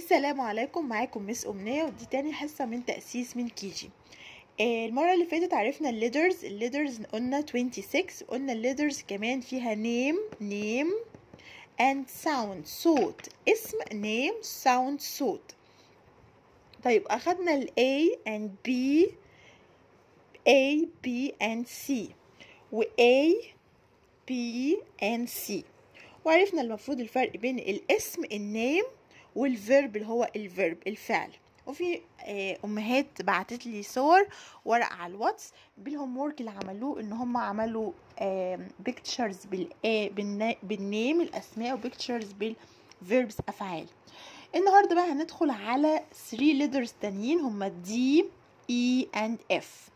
السلام عليكم معاكم مس أمنية ودي تاني حصة من تأسيس من كيجي آه، المرة اللي فاتت عرفنا الليدرز الليدرز قلنا 26 قلنا الليدرز كمان فيها name name and sound صوت اسم name sound صوت طيب أخدنا ال A and B A B and C و A B and C وعرفنا المفروض الفرق بين الاسم النيم والفيرب اللي هو الفيرب الفعل وفي آه، امهات بعتت لي صور ورق على الواتس بالهوم وورك اللي عملوه ان هم عملوا بيكتشرز بالنيم الاسماء وبيكتشرز بالفيربس افعال النهارده بقى هندخل على 3 ليدرز تانيين هم دي اي اند اف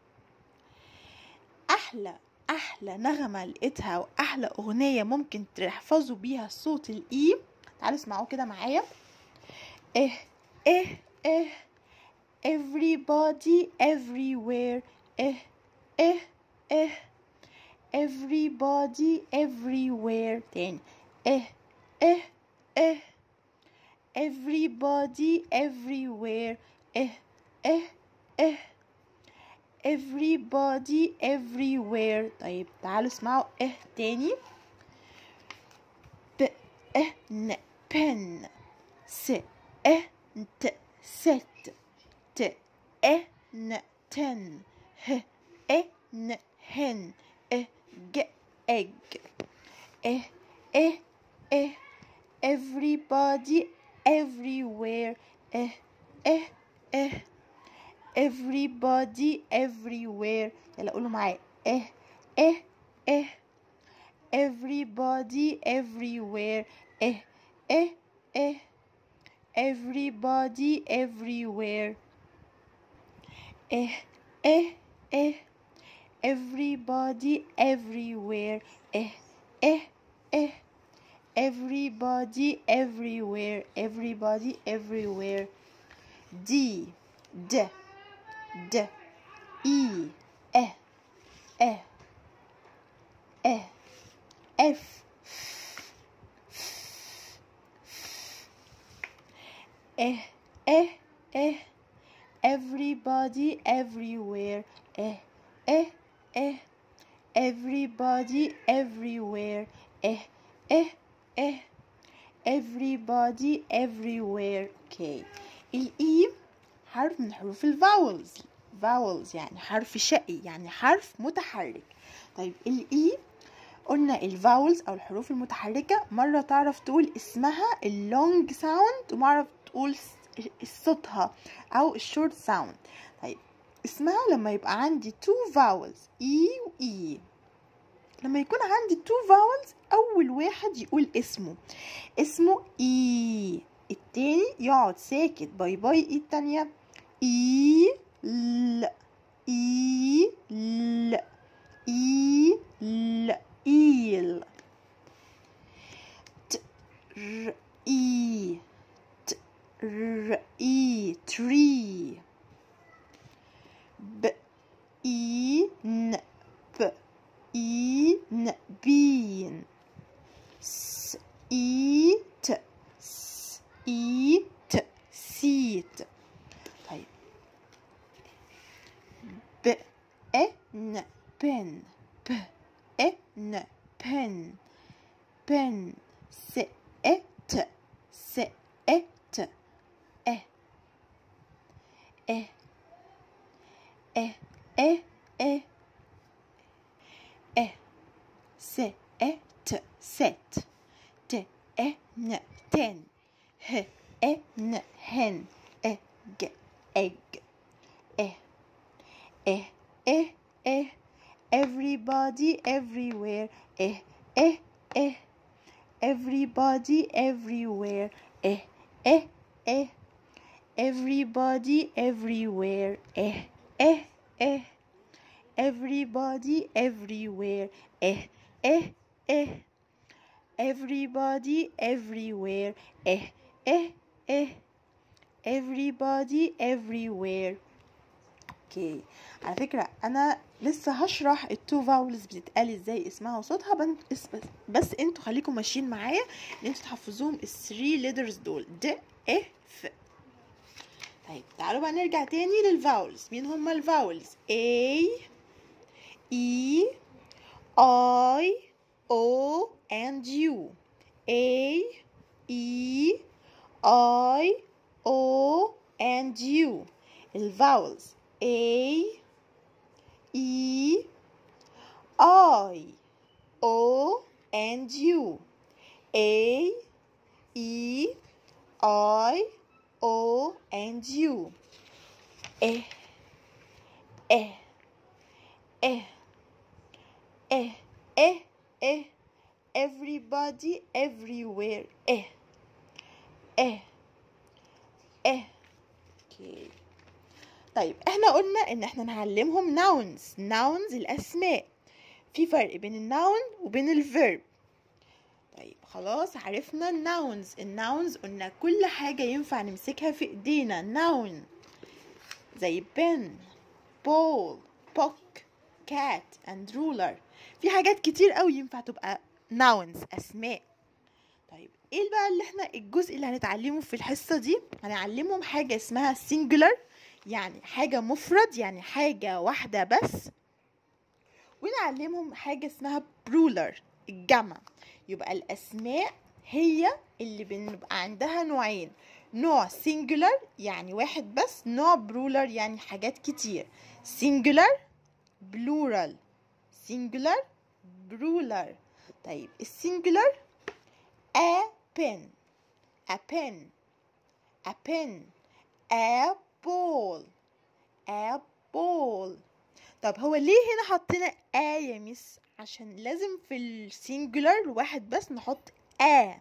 احلى احلى نغمه لقيتها واحلى اغنيه ممكن تحفظوا بيها صوت الاي تعالوا اسمعوا كده معايا اه اه اه everybody everywhere اه اه اه everybody everywhere تاني اه اه اه everybody everywhere اه اه اه everybody everywhere طيب تعالوا اسمعوا اه تاني ب اه ن pen س اه ت set ت اه ن ten ه اه ن hen اه ج egg اه اه اه everybody everywhere اه اه اه everybody everywhere يلا قولوا معايا اه اه اه everybody everywhere اه اه اه everybody everywhere اه اه اه everybody everywhere اه اه اه everybody everywhere everybody everywhere D D D E E E E F Eh, eh, eh. Everybody, everywhere. Eh, eh, eh. Everybody, everywhere. Eh, eh, eh. Everybody, everywhere. Okay. الإي حرف من حروف الفاولز فاولز يعني حرف شقي يعني حرف متحرك طيب الإي قلنا الفاولز او الحروف المتحركه مره تعرف تقول اسمها اللونج ساوند ومره تقول صوتها او الشورت ساوند طيب اسمها لما يبقى عندي تو فاولز اي واي لما يكون عندي تو فاولز اول واحد يقول اسمه اسمه اي التاني يقعد ساكت باي باي اي التانية اي ل اي ل اي ل إيل ت ر إي ت ر إي تري ب إي ن ب إي ن بين س إي ت س إي ت سيت طيب ب إ ن بن ب ان pen pen س ات س ات اه اه اه اه اه اه س ات ست ت اه ن تن ه اه ن هن اه ج اج اه اه اه اه everybody everywhere eh eh eh everybody everywhere eh eh eh everybody everywhere eh eh eh everybody everywhere eh eh eh everybody everywhere eh eh eh everybody everywhere اوكي على فكره انا لسه هشرح التو فاولز بتتقال ازاي اسمها وصوتها بس, بس انتوا خليكم ماشيين معايا ان انتوا تحفظوهم الثري ليدرز دول د ا ف طيب تعالوا بقى نرجع تاني للفاولز مين هما الفاولز A E I O and U A E I O and U الفاولز A E I O and U A E I O and U eh eh eh eh eh eh everybody everywhere eh eh eh okay. طيب احنا قلنا ان احنا نعلمهم nouns nouns الاسماء في فرق بين الناون وبين الفيرب طيب خلاص عرفنا الناونز الناونز قلنا كل حاجة ينفع نمسكها في ايدينا ناون زي بن بول بوك كات and ruler في حاجات كتير قوي ينفع تبقى nouns اسماء طيب ايه بقى اللي احنا الجزء اللي هنتعلمه في الحصة دي هنعلمهم حاجة اسمها singular يعني حاجة مفرد يعني حاجة واحدة بس ونعلمهم حاجة اسمها برولر الجمع يبقى الأسماء هي اللي بنبقى عندها نوعين نوع singular يعني واحد بس نوع برولر يعني حاجات كتير singular plural singular plural طيب السنجولار a pen a pen a pen a ball a ball طب هو ليه هنا حطينا آ يا ميس عشان لازم في السينجولار واحد بس نحط آ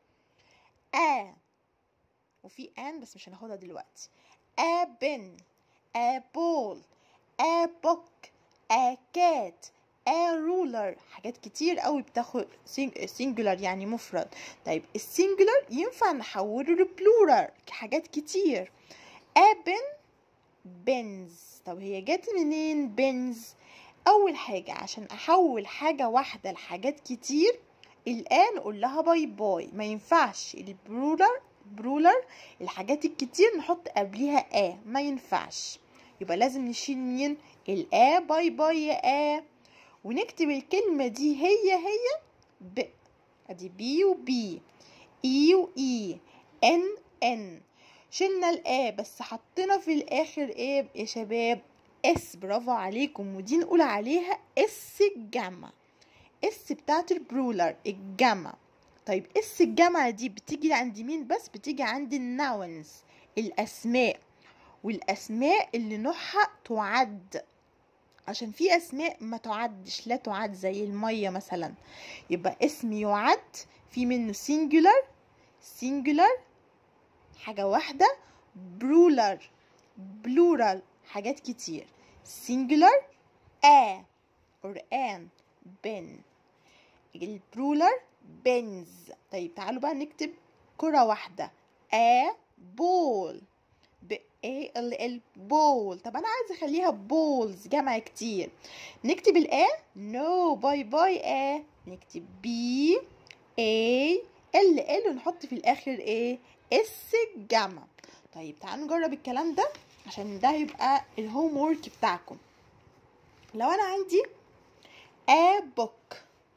آ وفي آن بس مش هناخدها دلوقتي آ بن آ بول آ بوك آ كات آ رولر حاجات كتير قوي بتاخد سينجولار يعني مفرد طيب السينجولار ينفع نحوله لبلورال حاجات كتير آ بن بنز طب هي جت منين بنز اول حاجة عشان احول حاجة واحدة لحاجات كتير الان نقول لها باي باي ما ينفعش البرولر برولر الحاجات الكتير نحط قبليها ا ما ينفعش يبقى لازم نشيل مين الآ باي باي يا آ ونكتب الكلمة دي هي هي ب ادي بي وبي اي واي ان ان شلنا الآ بس حطينا في الآخر ايه يا شباب اس برافو عليكم ودي نقول عليها اس الجمع اس بتاعت البرولر الجمع طيب اس الجمع دي بتيجي عند مين بس بتيجي عند الناونز الاسماء والاسماء اللي نوعها تعد عشان في اسماء ما تعدش لا تعد زي الميه مثلا يبقى اسم يعد في منه singular singular حاجة واحدة برولر بلورال حاجات كتير singular a or an بن البرولر بنز طيب تعالوا بقى نكتب كرة واحدة a ball ب A ال ال بول طب انا عايزه اخليها بولز جمع كتير نكتب الا نو باي باي ا نكتب بي A ال ال ونحط في الاخر ايه اس الجمع طيب تعالوا نجرب الكلام ده عشان ده يبقى الهوم وورك بتاعكم لو انا عندي a book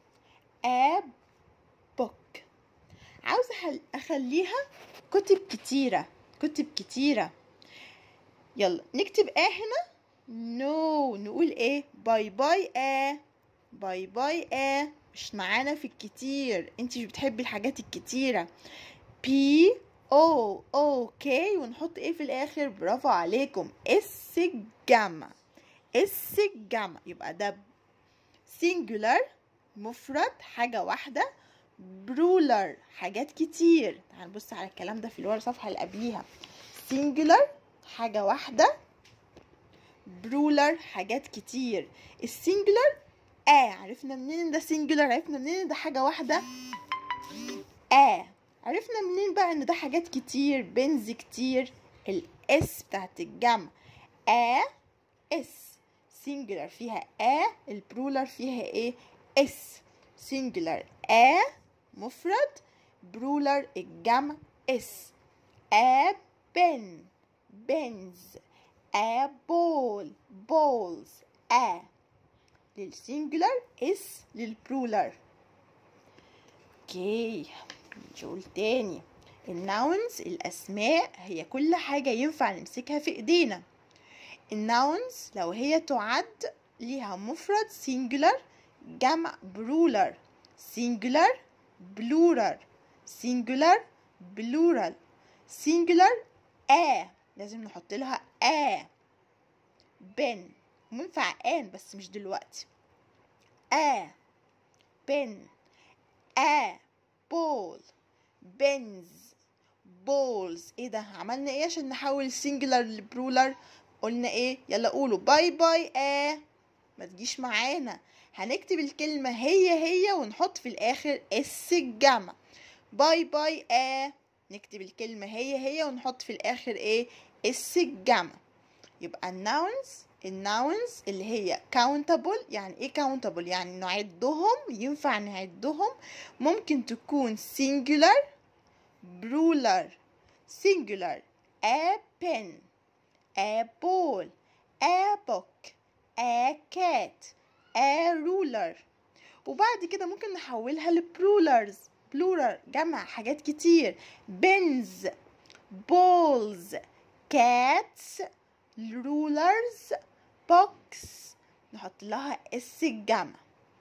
a book عاوزه اخليها كتب كتيره كتب كتيره يلا نكتب اه هنا نو no. نقول ايه باي باي اه باي باي اه مش معانا في الكتير انت مش بتحبي الحاجات الكتيره بي او اوكي ونحط ايه في الاخر برافو عليكم اس الجمع اس الجمع يبقى ده singular مفرد حاجة واحدة برولر حاجات كتير تعال نبص على الكلام ده في الورقة الصفحة اللي قبليها singular حاجة واحدة برولر حاجات كتير السنجلر اه عرفنا منين ان ده سنجلر عرفنا منين ان ده حاجة واحدة اه عرفنا منين بقى ان ده حاجات كتير بنز كتير الاس بتاعت الجمع ا اس سنجلر فيها ا البرولر فيها ايه اس سنجلر ا مفرد برولر الجمع اس اب pen pens a ball balls a للسنجولار اس للبرولر اوكي نقول تاني الناونز الاسماء هي كل حاجه ينفع نمسكها في ايدينا الناونز لو هي تعد ليها مفرد سينجولار جمع برولر سينجولار بلورال سينجولار بلورال سينجولار ا لازم نحط لها ا بن منفع ان بس مش دلوقتي ا بن ا بول بنز بولز ايه ده عملنا ايه عشان نحول سينجولار لبرولر قلنا ايه يلا قولوا باي باي ا ما تجيش معانا هنكتب الكلمة هي هي ونحط في الآخر اس الجمع باي باي ا نكتب الكلمة هي هي ونحط في الآخر ايه اس الجمع يبقى الناونز الناونز اللي هي countable يعني ايه countable يعني نعدهم ينفع نعدهم ممكن تكون singular plural singular a pen a ball a book a cat a ruler وبعد كده ممكن نحولها لبرولرز بلورال جمع حاجات كتير بنز بولز كاتس رولرز بوكس نحط لها اس الجمع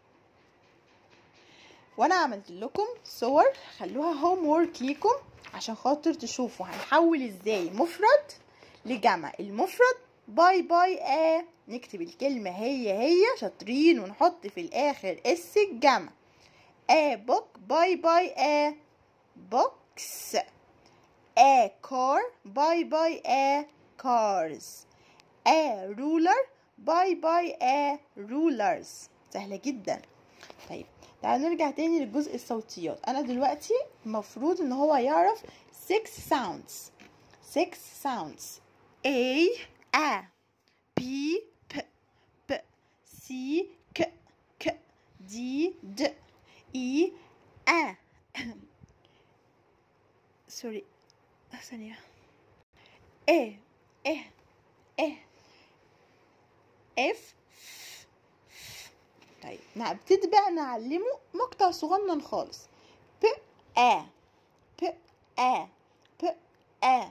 وانا عملت لكم صور خلوها هوم وورك ليكم عشان خاطر تشوفوا هنحول ازاي مفرد لجمع المفرد باي باي ا نكتب الكلمة هي هي شاطرين ونحط في الآخر اس الجمع ا بوك باي باي ا بوكس ا كار باي باي ا كارز ا رولر باي باي ا رولرز سهلة جدا طيب تعالوا نرجع تاني للجزء الصوتيات انا دلوقتي المفروض ان هو يعرف 6 sounds 6 sounds A A B P P C K K D D E A سوري ثانية A A A F طيب نبتدي بقى نعلمه مقطع صغنن خالص ب آ ب آ ب آ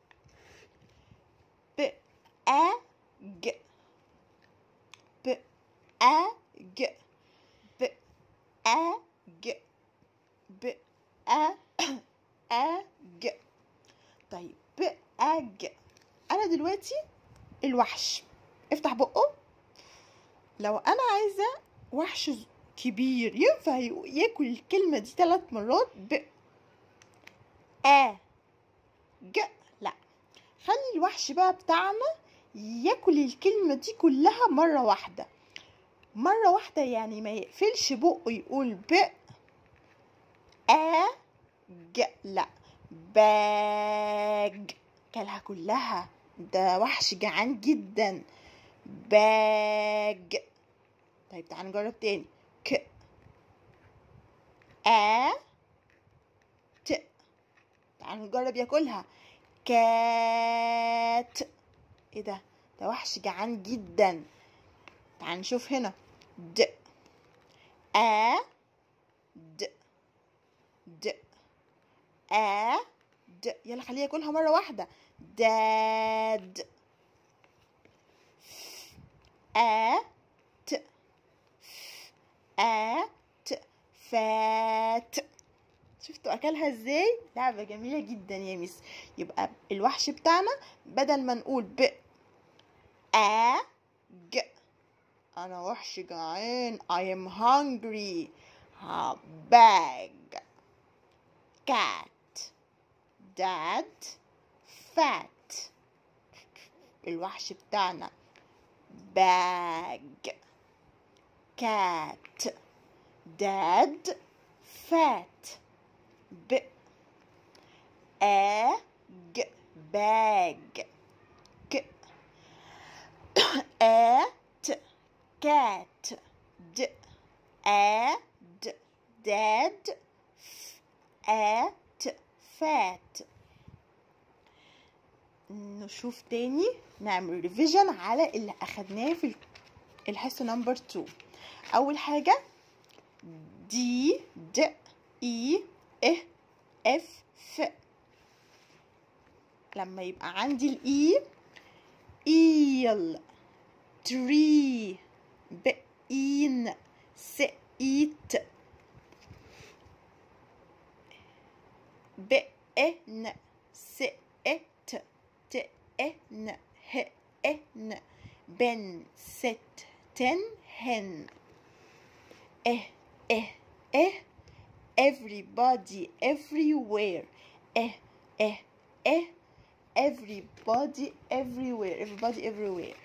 ب آ ج ب آ ج ب آ ج ب آ آ ج طيب ب آ ج أنا دلوقتي الوحش افتح بقه لو أنا عايزة وحش كبير ينفع ياكل الكلمة دي ثلاث مرات ب آ ج لا خلي الوحش بقى بتاعنا ياكل الكلمة دي كلها مرة واحدة مرة واحدة يعني ما يقفلش بقه يقول ب آ ج لا باج كلها كلها ده وحش جعان جدا باج طيب تعال نجرب تاني ك آ ت تعال نجرب ياكلها كات ايه ده ده وحش جعان جدا تعال نشوف هنا د آ د د آ د يلا خليه ياكلها مرة واحدة داد آ ت آت فات شفتوا أكلها ازاي؟ لعبة جميلة جدا يا ميس يبقى الوحش بتاعنا بدل ما نقول ب آ ج أنا وحش جعان I am hungry ها bag cat dad fat الوحش بتاعنا bag cat dad fat b egg bag k at cat d ad dad f at fat نشوف تاني نعمل ريفيجن على اللي اخدناه في الحصه نمبر 2 اول حاجه دي د اي اه اف ف لما يبقى عندي الاي ايل تري بقين سئيت بئن سئت تئن هئن بن ست تن هن اه اه اه everybody everywhere اه اه اه everybody everywhere everybody everywhere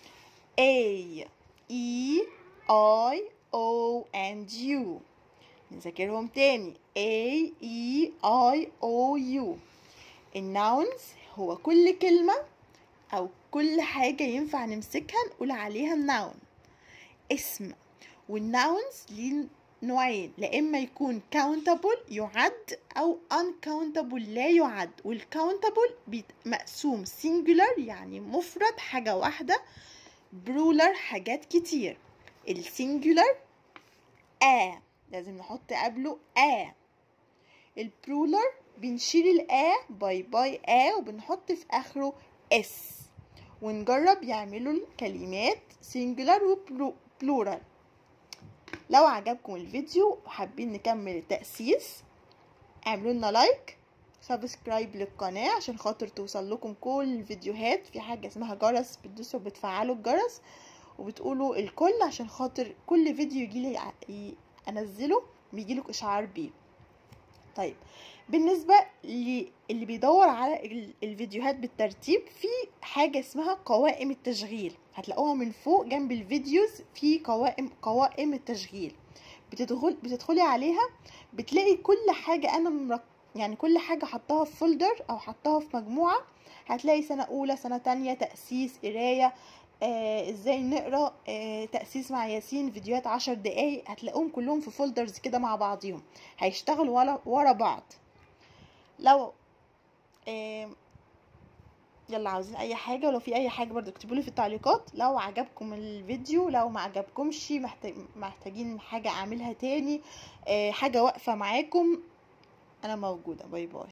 A E I O and U نذاكرهم تاني A E I O U الناونز هو كل كلمة أو كل حاجة ينفع نمسكها نقول عليها ناون اسم والناونز ليه نوعين لا إما يكون countable يعد أو uncountable لا يعد والcountable مقسوم singular يعني مفرد حاجة واحدة برولر حاجات كتير السنجولار آ لازم نحط قبله آ البرولر بنشيل الآ باي باي آ وبنحط في آخره اس ونجرب يعملوا الكلمات سنجولار وبلورال لو عجبكم الفيديو وحابين نكمل التأسيس اعملوا لنا لايك سبسكرايب للقناة عشان خاطر توصل لكم كل الفيديوهات في حاجة اسمها جرس بتدوسوا بتفعلوا الجرس وبتقولوا الكل عشان خاطر كل فيديو يجيلي انزله بيجيلك اشعار بيه طيب بالنسبة اللي بيدور على الفيديوهات بالترتيب في حاجة اسمها قوائم التشغيل هتلاقوها من فوق جنب الفيديوز في قوائم قوائم التشغيل بتدخل بتدخلي عليها بتلاقي كل حاجة انا مرك يعني كل حاجة حطاها في فولدر او حطاها في مجموعة هتلاقي سنة اولى سنة تانية تأسيس قراية آه ازاي نقرا آه تأسيس مع ياسين فيديوهات عشر دقايق هتلاقوهم كلهم في فولدرز كده مع بعضيهم هيشتغلوا ورا ورا بعض لو آه يلا عاوزين اي حاجه ولو في اي حاجه برضو اكتبوا لي في التعليقات لو عجبكم الفيديو لو ما عجبكمش محتاج محتاجين حاجه اعملها تاني آه حاجه واقفه معاكم انا موجوده باي باي